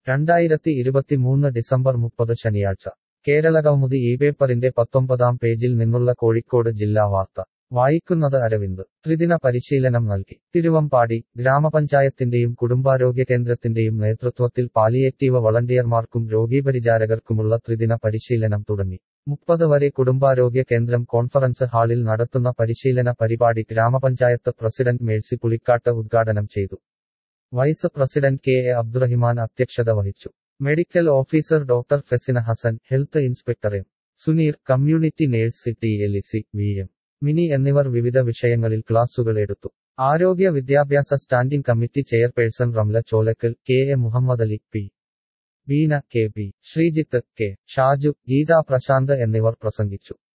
രണ്ടായിരത്തി ഇരുപത്തിമൂന്ന് ഡിസംബർ മുപ്പത് ശനിയാഴ്ച കേരളകൗമുദി ഈ പേപ്പറിന്റെ പത്തൊമ്പതാം പേജിൽ നിന്നുള്ള കോഴിക്കോട് ജില്ലാ വാർത്ത വായിക്കുന്നത് അരവിന്ദ് ത്രിദിന പരിശീലനം നൽകി തിരുവമ്പാടി ഗ്രാമപഞ്ചായത്തിന്റെയും കുടുംബാരോഗ്യ കേന്ദ്രത്തിന്റെയും നേതൃത്വത്തിൽ പാലിയേറ്റീവ് വളണ്ടിയർമാർക്കും രോഗീപരിചാരകർക്കുമുള്ള ത്രിദിന പരിശീലനം തുടങ്ങി മുപ്പത് വരെ കുടുംബാരോഗ്യ കേന്ദ്രം കോൺഫറൻസ് ഹാളിൽ നടത്തുന്ന പരിശീലന പരിപാടി ഗ്രാമപഞ്ചായത്ത് പ്രസിഡന്റ് മേഴ്സി പുളിക്കാട്ട് ഉദ്ഘാടനം ചെയ്തു vice president K A Abdurahiman അധ്യക്ഷത വഹിച്ചു medical officer doctor Fasina Hasan health inspector M Suneer community nurse T Elisy V M Mini എന്നിവർ വിവിധ വിഷയങ്ങളിൽ ക്ലാസുകൾ എടുത്തു ആരോഗ്യ വിദ്യാഭ്യാസ standing committee chairperson Ramla Cholakkal K A Muhammad Ali P Beena K P Sreejith K Shaju Geetha Prasanth എന്നിവർ പ്രസംഗിച്ചു